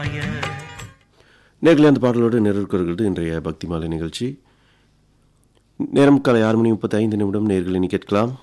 நேர்களே அந்த பாடலோடு நிறைவேறுகிறது இன்றைய பக்தி மாலை நிகழ்ச்சி நேரம் காலை ஆறு மணி முப்பத்தி ஐந்து நிமிடம் நேர்களை இனி கேட்கலாம்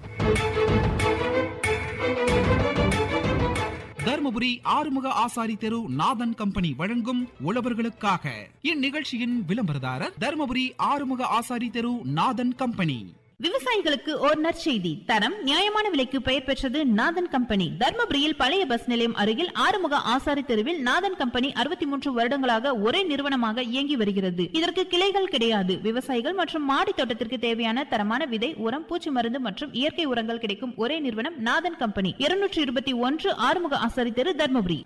தருமபுரி ஆறுமுக ஆசாரி தெரு நாதன் கம்பெனி வழங்கும் உழவர்களுக்காக இந்நிகழ்ச்சியின் விளம்பரதாரர் தருமபுரி ஆறுமுக ஆசாரி தெரு நாதன் கம்பெனி விவசாயிகளுக்கு ஓர் நற்செய்தி தரம் நியாயமான விலைக்கு பெயர் பெற்றது நாதன் கம்பெனி தர்மபுரியில் பழைய பஸ் நிலையம் அருகில் ஆறுமுக ஆசாரி தெருவில் நாதன் கம்பெனி அறுபத்தி மூன்று வருடங்களாக ஒரே நிறுவனமாக இயங்கி வருகிறது இதற்கு கிளைகள் கிடையாது விவசாயிகள் மற்றும் மாடி தோட்டத்திற்கு தேவையான தரமான விதை உரம் பூச்சி மருந்து மற்றும் இயற்கை உரங்கள் கிடைக்கும் ஒரே நிறுவனம் நாதன் கம்பெனி இருநூற்றி இருபத்தி ஒன்று ஆறுமுக ஆசாரி தெரு தர்மபுரி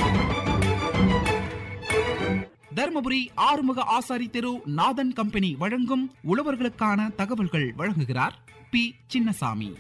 தருமபுரி ஆறுமுக ஆசாரி தெரு நாதன் கம்பெனி வழங்கும் உழவர்களுக்கான தகவல்கள் வழங்குகிறார் பி சின்னசாமி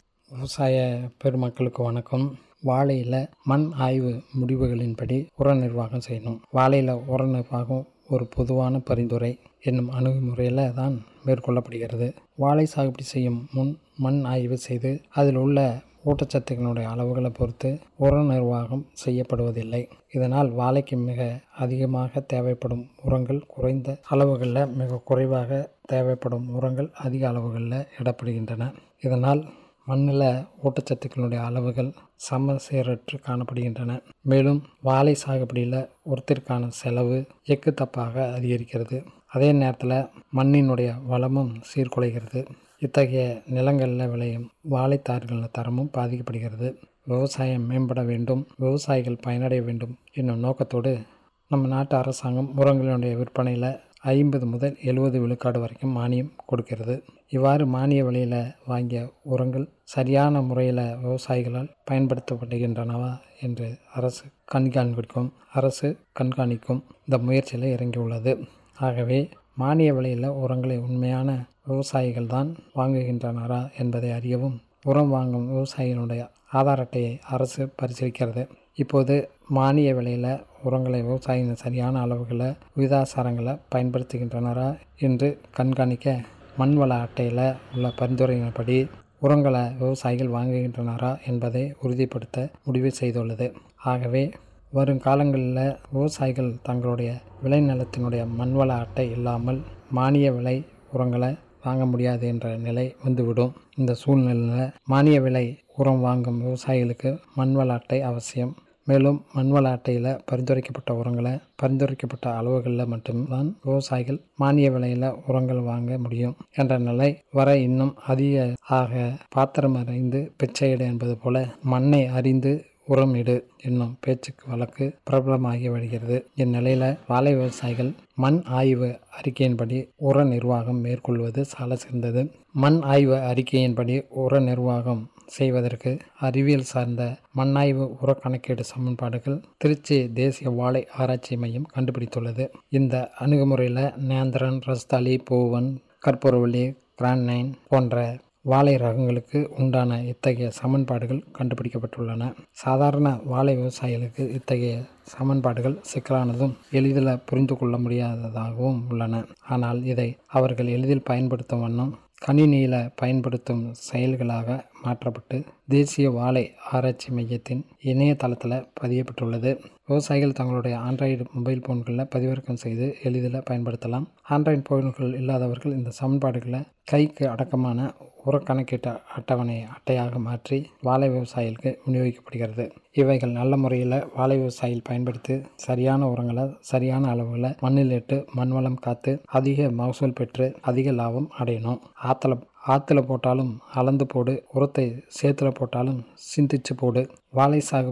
விவசாய பெருமக்களுக்கு வணக்கம் வாழையில் மண் ஆய்வு முடிவுகளின்படி உர நிர்வாகம் செய்யணும் வாழையில் உர நிர்வாகம் ஒரு பொதுவான பரிந்துரை என்னும் அணுகுமுறையில் தான் மேற்கொள்ளப்படுகிறது வாழை சாகுபடி செய்யும் முன் மண் ஆய்வு செய்து அதில் உள்ள ஊட்டச்சத்துக்களுடைய அளவுகளை பொறுத்து உர நிர்வாகம் செய்யப்படுவதில்லை இதனால் வாழைக்கு மிக அதிகமாக தேவைப்படும் உரங்கள் குறைந்த அளவுகளில் மிக குறைவாக தேவைப்படும் உரங்கள் அதிக அளவுகளில் இடப்படுகின்றன இதனால் மண்ணில் ஊட்டச்சத்துக்களுடைய அளவுகள் சமசீரற்று காணப்படுகின்றன மேலும் வாழை சாகுபடியில் ஒருத்தருக்கான செலவு எக்கு தப்பாக அதிகரிக்கிறது அதே நேரத்தில் மண்ணினுடைய வளமும் சீர்குலைகிறது இத்தகைய நிலங்களில் விளையும் வாழைத்தார்களின் தரமும் பாதிக்கப்படுகிறது விவசாயம் மேம்பட வேண்டும் விவசாயிகள் பயனடைய வேண்டும் என்னும் நோக்கத்தோடு நம்ம நாட்டு அரசாங்கம் உரங்களினுடைய விற்பனையில் ஐம்பது முதல் எழுபது விழுக்காடு வரைக்கும் மானியம் கொடுக்கிறது இவ்வாறு மானிய விலையில் வாங்கிய உரங்கள் சரியான முறையில் விவசாயிகளால் பயன்படுத்தப்படுகின்றனவா என்று அரசு கண்காணிக்கும் அரசு கண்காணிக்கும் இந்த முயற்சியில் இறங்கியுள்ளது ஆகவே மானிய விலையில் உரங்களை உண்மையான விவசாயிகள் தான் வாங்குகின்றனரா என்பதை அறியவும் உரம் வாங்கும் விவசாயிகளுடைய ஆதார் அட்டையை அரசு பரிசீலிக்கிறது இப்போது மானிய விலையில் உரங்களை விவசாயிகள் சரியான அளவுகளில் விகிதாசாரங்களை பயன்படுத்துகின்றனரா என்று கண்காணிக்க மண்வள அட்டையில் உள்ள பரிந்துரையின்படி உரங்களை விவசாயிகள் வாங்குகின்றனரா என்பதை உறுதிப்படுத்த முடிவு செய்துள்ளது ஆகவே வரும் காலங்களில் விவசாயிகள் தங்களுடைய விளைநிலத்தினுடைய மண்வள அட்டை இல்லாமல் மானிய விலை உரங்களை வாங்க முடியாது என்ற நிலை வந்துவிடும் இந்த சூழ்நிலையில் மானிய விலை உரம் வாங்கும் விவசாயிகளுக்கு மண்வள அட்டை அவசியம் மேலும் மண்வள அட்டையில் பரிந்துரைக்கப்பட்ட உரங்களை பரிந்துரைக்கப்பட்ட அளவுகளில் மட்டும்தான் விவசாயிகள் மானிய விலையில் உரங்கள் வாங்க முடியும் என்ற நிலை வர இன்னும் அதிக ஆக பாத்திரம் அறிந்து பிச்சையிடு என்பது போல மண்ணை அறிந்து உரம் இடு என்னும் பேச்சுக்கு வழக்கு பிரபலமாகி வருகிறது இந்நிலையில் வாழை விவசாயிகள் மண் ஆய்வு அறிக்கையின்படி உர நிர்வாகம் மேற்கொள்வது சால சிறந்தது மண் ஆய்வு அறிக்கையின்படி உர நிர்வாகம் செய்வதற்கு அறிவியல் சார்ந்த மண்ணாய்வு உர கணக்கீடு சமன்பாடுகள் திருச்சி தேசிய வாழை ஆராய்ச்சி மையம் கண்டுபிடித்துள்ளது இந்த அணுகுமுறையில் நேந்திரன் ரஸ்தாலி பூவன் கற்பூரவள்ளி கிராண்ட் நைன் போன்ற வாழை ரகங்களுக்கு உண்டான இத்தகைய சமன்பாடுகள் கண்டுபிடிக்கப்பட்டுள்ளன சாதாரண வாழை விவசாயிகளுக்கு இத்தகைய சமன்பாடுகள் சிக்கலானதும் எளிதில் புரிந்து கொள்ள முடியாததாகவும் உள்ளன ஆனால் இதை அவர்கள் எளிதில் பயன்படுத்தும் வண்ணம் கணினியில் பயன்படுத்தும் செயல்களாக மாற்றப்பட்டு தேசிய வாழை ஆராய்ச்சி மையத்தின் இணையதளத்தில் பதியப்பட்டுள்ளது விவசாயிகள் தங்களுடைய ஆண்ட்ராய்டு மொபைல் ஃபோன்களில் பதிவிறக்கம் செய்து எளிதில் பயன்படுத்தலாம் ஆண்ட்ராய்டு ஃபோன்கள் இல்லாதவர்கள் இந்த சமன்பாடுகளை கைக்கு அடக்கமான உர கணக்கீட்டு அட்டவணை அட்டையாக மாற்றி வாழை விவசாயிகளுக்கு விநியோகிக்கப்படுகிறது இவைகள் நல்ல முறையில் வாழை விவசாயிகள் பயன்படுத்தி சரியான உரங்களை சரியான அளவுகளை மண்ணில் இட்டு மண்வளம் காத்து அதிக மகசூல் பெற்று அதிக லாபம் அடையணும் ஆற்றுல ஆற்றுல போட்டாலும் அளந்து போடு உரத்தை சேத்துல போட்டாலும் சிந்திச்சு போடு வாழை சாகு